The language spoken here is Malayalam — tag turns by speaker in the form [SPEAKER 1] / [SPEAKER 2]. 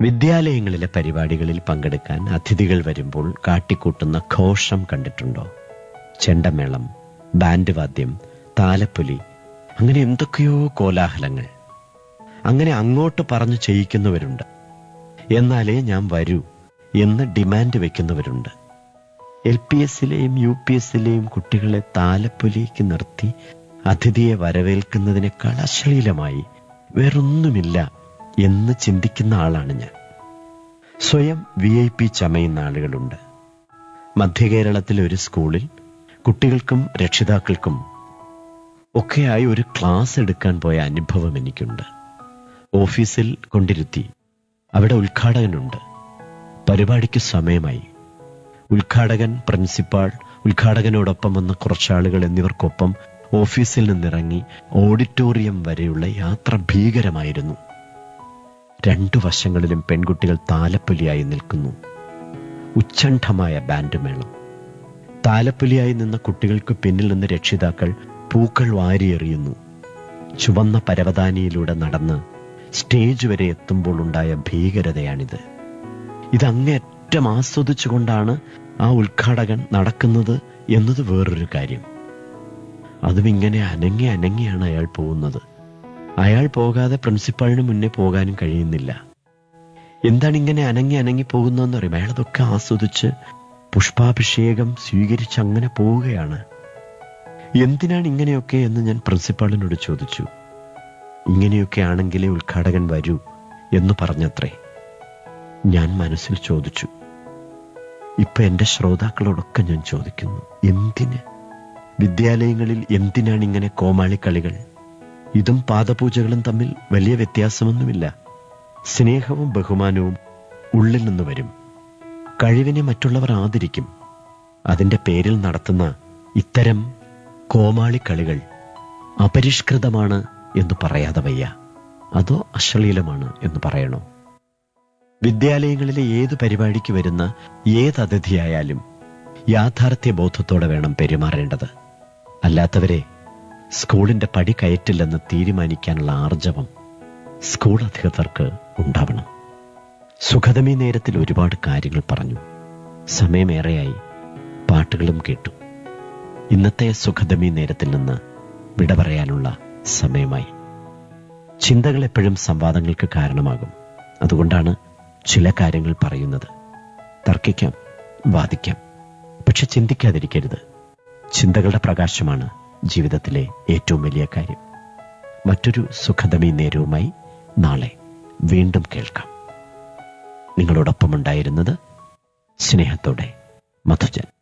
[SPEAKER 1] വിദ്യാലയങ്ങളിലെ പരിപാടികളിൽ പങ്കെടുക്കാൻ അതിഥികൾ വരുമ്പോൾ കാട്ടിക്കൂട്ടുന്ന ഘോഷം കണ്ടിട്ടുണ്ടോ ചെണ്ടമേളം ബാൻഡ് വാദ്യം താലപ്പൊലി അങ്ങനെ എന്തൊക്കെയോ കോലാഹലങ്ങൾ അങ്ങനെ അങ്ങോട്ട് പറഞ്ഞു ചെയ്യിക്കുന്നവരുണ്ട് എന്നാലേ ഞാൻ വരൂ എന്ന് ഡിമാൻഡ് വെക്കുന്നവരുണ്ട് എൽ പി എസിലെയും യു പി എസിലെയും കുട്ടികളെ താലപ്പൊലിക്ക് നിർത്തി അതിഥിയെ വരവേൽക്കുന്നതിനേക്കാൾ അശ്ലീലമായി വേറൊന്നുമില്ല എന്ന് ചിന്തിക്കുന്ന ആളാണ് ഞാൻ സ്വയം വി ഐ പി ചമയുന്ന ആളുകളുണ്ട് മധ്യകേരളത്തിലെ ഒരു സ്കൂളിൽ കുട്ടികൾക്കും രക്ഷിതാക്കൾക്കും ഒക്കെയായി ഒരു ക്ലാസ് എടുക്കാൻ പോയ അനുഭവം എനിക്കുണ്ട് ഓഫീസിൽ കൊണ്ടിരുത്തി അവിടെ ഉദ്ഘാടകനുണ്ട് പരിപാടിക്ക് സമയമായി ഉദ്ഘാടകൻ പ്രിൻസിപ്പാൾ ഉദ്ഘാടകനോടൊപ്പം വന്ന കുറച്ചാളുകൾ എന്നിവർക്കൊപ്പം ഓഫീസിൽ നിന്നിറങ്ങി ഓഡിറ്റോറിയം വരെയുള്ള യാത്ര ഭീകരമായിരുന്നു രണ്ടു വശങ്ങളിലും പെൺകുട്ടികൾ താലപ്പൊലിയായി നിൽക്കുന്നു ഉച്ഛണ്ഠമായ ബാൻഡ് മേളം താലപ്പൊലിയായി നിന്ന കുട്ടികൾക്ക് പിന്നിൽ നിന്ന് രക്ഷിതാക്കൾ പൂക്കൾ വാരിയെറിയുന്നു ചുവന്ന പരവതാനിയിലൂടെ നടന്ന് സ്റ്റേജ് വരെ എത്തുമ്പോൾ ഉണ്ടായ ഭീകരതയാണിത് ഇത് അങ്ങേയറ്റം ആസ്വദിച്ചുകൊണ്ടാണ് ആ ഉദ്ഘാടകൻ നടക്കുന്നത് എന്നത് വേറൊരു കാര്യം അതും ഇങ്ങനെ അനങ്ങി അനങ്ങിയാണ് അയാൾ പോകുന്നത് അയാൾ പോകാതെ പ്രിൻസിപ്പാളിന് മുന്നേ പോകാനും കഴിയുന്നില്ല എന്താണ് ഇങ്ങനെ അനങ്ങി അനങ്ങി പോകുന്നതെന്ന് അറിയാം അയാൾ അതൊക്കെ ആസ്വദിച്ച് പുഷ്പാഭിഷേകം സ്വീകരിച്ച് അങ്ങനെ പോവുകയാണ് എന്തിനാണ് ഇങ്ങനെയൊക്കെ എന്ന് ഞാൻ പ്രിൻസിപ്പാളിനോട് ചോദിച്ചു ഇങ്ങനെയൊക്കെ ആണെങ്കിലേ ഉദ്ഘാടകൻ വരൂ എന്ന് പറഞ്ഞത്രേ ഞാൻ മനസ്സിൽ ചോദിച്ചു ഇപ്പൊ എന്റെ ശ്രോതാക്കളോടൊക്കെ ഞാൻ ചോദിക്കുന്നു എന്തിന് വിദ്യാലയങ്ങളിൽ എന്തിനാണ് ഇങ്ങനെ കോമാളിക്കളികൾ ഇതും പാദപൂജകളും തമ്മിൽ വലിയ വ്യത്യാസമൊന്നുമില്ല സ്നേഹവും ബഹുമാനവും ഉള്ളിൽ നിന്ന് വരും കഴിവിനെ മറ്റുള്ളവർ ആദരിക്കും അതിന്റെ പേരിൽ നടത്തുന്ന ഇത്തരം കോമാളിക്കളികൾ അപരിഷ്കൃതമാണ് എന്ന് പറയാതെ വയ്യ അതോ അശ്ലീലമാണ് എന്ന് പറയണോ വിദ്യാലയങ്ങളിലെ ഏത് പരിപാടിക്ക് വരുന്ന ഏത് അതിഥിയായാലും യാഥാർത്ഥ്യ ബോധത്തോടെ വേണം പെരുമാറേണ്ടത് അല്ലാത്തവരെ സ്കൂളിന്റെ പടി കയറ്റില്ലെന്ന് തീരുമാനിക്കാനുള്ള ആർജവം സ്കൂൾ അധികൃതർക്ക് ഉണ്ടാവണം സുഖതമി നേരത്തിൽ ഒരുപാട് കാര്യങ്ങൾ പറഞ്ഞു സമയമേറെയായി പാട്ടുകളും കേട്ടു ഇന്നത്തെ സുഖതമി നേരത്തിൽ നിന്ന് വിട പറയാനുള്ള സമയമായി ചിന്തകൾ എപ്പോഴും സംവാദങ്ങൾക്ക് കാരണമാകും അതുകൊണ്ടാണ് ചില കാര്യങ്ങൾ പറയുന്നത് തർക്കിക്കാം വാദിക്കാം പക്ഷെ ചിന്തിക്കാതിരിക്കരുത് ചിന്തകളുടെ പ്രകാശമാണ് ജീവിതത്തിലെ ഏറ്റവും വലിയ കാര്യം മറ്റൊരു സുഖതമി നേരവുമായി നാളെ വീണ്ടും കേൾക്കാം നിങ്ങളോടൊപ്പം ഉണ്ടായിരുന്നത് സ്നേഹത്തോടെ മധുജൻ